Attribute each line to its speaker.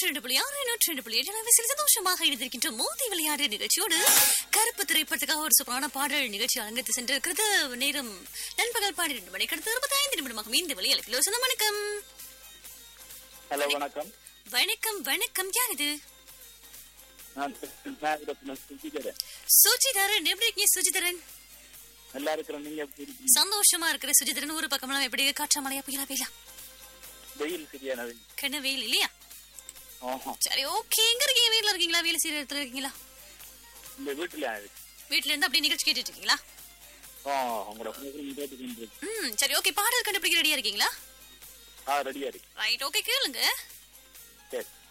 Speaker 1: நூற்றி ரெண்டு புள்ளி ஆறு நூற்றி ரெண்டு புள்ளி ஏழு அளவில் சந்தோஷமாக இருந்திருக்கின்ற மோதி விளையாடு நிகழ்ச்சியோடு கருப்பு திரைப்படத்துக்காக ஒரு சூப்பரான பாடல் நிகழ்ச்சி அலங்கரித்து சென்றிருக்கிறது நேரம் நண்பகல் பன்னிரண்டு மணிக்கு அடுத்து இருபத்தி ஐந்து நிமிடமாக இந்த வழி அழைப்பில் சொன்ன வணக்கம்
Speaker 2: ஹலோ வணக்கம்
Speaker 1: வணக்கம் வணக்கம் யார் இது
Speaker 2: நான் நாகரத்னம் சுஜிதரன்
Speaker 1: சுஜிதரன் எப்படி இருக்கீங்க சுஜிதரன்
Speaker 2: நல்லா இருக்கிறேன் நீங்க எப்படி இருக்கீங்க
Speaker 1: சந்தோஷமா இருக்கிற சுஜிதரன் ஒரு பக்கமெல்லாம் எப்படி காற்றா மழையா புயலா வெயிலா
Speaker 2: வெயில் சரியான வெயில்
Speaker 1: கண்ண வெயில் இல்லையா
Speaker 2: ஆஹா.
Speaker 1: சரி ஓகே எங்க இருக்கீங்க வீட்ல இருக்கீங்களா வேலை செய்யற இடத்துல இருக்கீங்களா
Speaker 2: இந்த வீட்டுல இருக்கு
Speaker 1: வீட்ல இருந்து அப்படியே நிகழ்ச்சி கேட்டுட்டு இருக்கீங்களா
Speaker 2: ஆ உங்களோட program கேட்டுக்கிட்டு இருக்கு.
Speaker 1: ம் சரி ஓகே பாடல் கண்டுபிடிக்க ரெடியா இருக்கீங்களா
Speaker 2: ஆ ரெடியா இருக்கு
Speaker 1: ரைட் ஓகே கேளுங்க
Speaker 2: சரி